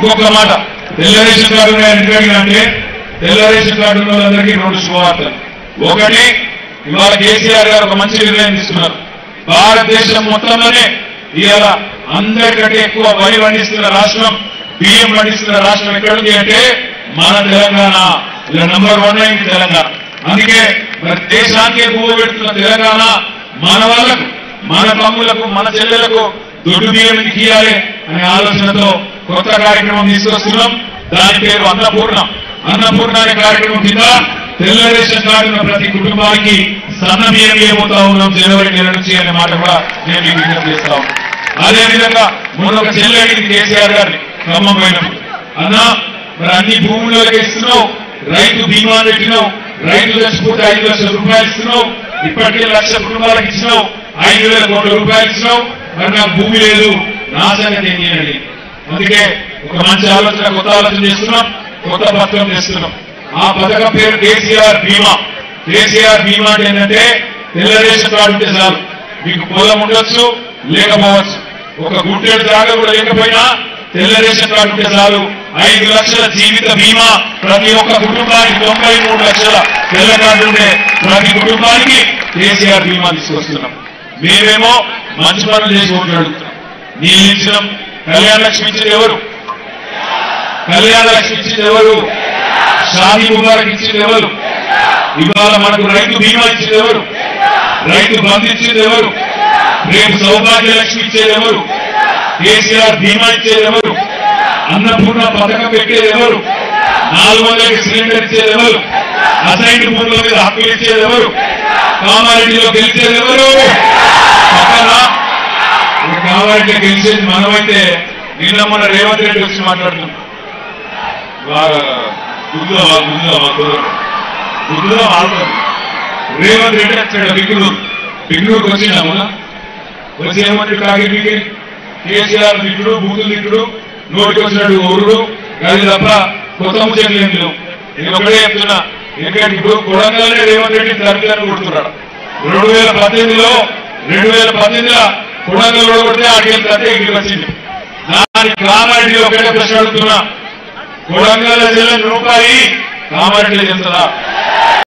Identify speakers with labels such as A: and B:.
A: ఇంకొక మాట తెల్ల రేషన్ కార్డు ఉన్నాయని అంటే తెల్ల రేషన్ కార్డు ఉన్న వాళ్ళందరికీ రెండు శుభవార్తలు ఒకటి ఇవాళ కేసీఆర్ గారు ఒక మంచి నిర్ణయం తీసుకున్నారు భారతదేశం మొత్తంలోనే ఇవాళ అందరికంటే ఎక్కువ వరి పండిస్తున్న రాష్ట్రం బియ్యం పండిస్తున్న రాష్ట్రం ఎక్కడుంది అంటే మన తెలంగాణ ఇలా నంబర్ వన్ అయింది తెలంగాణ అందుకే మరి దేశానికి పువ్వు పెడుతున్న తెలంగాణ మన వాళ్ళకు మన తమ్ములకు మన చెల్లెలకు దొడ్డు బియ్యం ఎందుకు ఇయ్యాలి అనే ఆలోచనతో కొత్త కార్యక్రమం తీసుకొస్తున్నాం దాని పేరు అన్నపూర్ణ అన్నపూర్ణ అనే కార్యక్రమం కింద తెల్ల రేషన్ కార్డు ఉన్న ప్రతి కుటుంబానికి సన్న బియ్యం ఇవ్వబోతా ఉన్నాం జనవరి నెల నుంచి అనే మాట కూడా నేను మీకు విజ్ఞప్తి చేస్తా ఉన్నాను అదే విధంగా మొన్న ఒక చెల్లి అడిగింది కేసీఆర్ గారిని ఖమ్మం పోయినప్పుడు అన్నా మరి అన్ని భూములకు ఇస్తున్నావు రైతు బీమా పెట్టినావు రైతు చచ్చిపోతే ఐదు లక్షల రూపాయలు ఇస్తున్నావు ఇప్పటికే లక్ష కుటుంబాలకు ఇచ్చినావు ఐదు వేల కోట్ల రూపాయలు ఇచ్చినావు మరి నాకు భూమి లేదు నా సంగతి ఏంటి అని అడిగింది. అందుకే ఒక మంచి ఆలోచన కొత్త ఆలోచన చేస్తున్నాం కొత్త పథకం చేస్తున్నాం ఆ పథకం పేరు కేసీఆర్ బీమా కేసీఆర్ బీమా అంటే ఏంటంటే తెల్ల రేషన్ కార్డు ఉంటే చాలు మీకు పొలం ఉండొచ్చు లేకపోవచ్చు ఒక గుంటేడు దాకా కూడా లేకపోయినా తెల్ల రేషన్ కార్డు ఉంటే చాలు ఐదు లక్షల జీవిత బీమా ప్రతి ఒక్క కుటుంబానికి తొంభై మూడు లక్షల తెల్ల కార్డు ఉండే ప్రతి కుటుంబానికి కేసీఆర్ బీమా తీసుకొస్తున్నాం మేమేమో మంచి పనులు చేసి ఓట్లు అడుగుతున్నాం నీళ్ళు ఇచ్చినాం కళ్యాణ లక్ష్మి ఇచ్చింది ఎవరు కళ్యాణ లక్ష్మి ఇచ్చింది ఎవరు షాదీ ముబారక్ ఇచ్చింది ఎవరు ఇవాళ మనకు రైతు బీమా ఇచ్చింది ఎవరు రైతు బంధు ఇచ్చింది ఎవరు రేపు సౌభాగ్య లక్ష్మి ఇచ్చేది ఎవరు కేసీఆర్ బీమా ఇచ్చేది ఎవరు అన్నపూర్ణ పథకం పెట్టేది ఎవరు నాలుగు వందలకి సిలిండర్ ఇచ్చేది ఎవరు అసైన్ భూముల మీద హక్కులు ఇచ్చేది ఎవరు కామారెడ్డిలో గెలిచేది ఎవరు పక్కన ఇప్పుడు కామారెడ్డిలో గెలిచేది మనమైతే నిన్న మొన్న రేవంత్ రెడ్డి వచ్చి మాట్లాడుతున్నాం బాగా గుద్దులో గుద్దులో గుద్దులో ఆడుతుంది రేవంత్ రెడ్డి వచ్చాడు బిగ్నూరు బిగ్నూరుకి వచ్చిందా మొన్న వచ్చి ఏమంటే కాకి కేసీఆర్ దిక్కుడు బూతులు దిక్కుడు నోటికి వచ్చినట్టు ఊరుడు అది తప్ప కొత్త ముచ్చట్లు ఏం లేవు నేను ఒకటే చెప్తున్నా ఎందుకంటే ఇప్పుడు కొడంగల్నే రేవంత్ రెడ్డి తరగతి కొడుతున్నాడు రెండు వేల పద్దెనిమిదిలో రెండు వేల పద్దెనిమిదిలో కొడంగల్లో కొడితే ఆడియన్స్ అంటే ఇక్కడికి వచ్చింది దానికి కామారెడ్డి ఒకటే ప్రశ్న అడుగుతున్నా కొడంగల్ జిల్లా రూపాయి కామారెడ్డి చెప్తుందా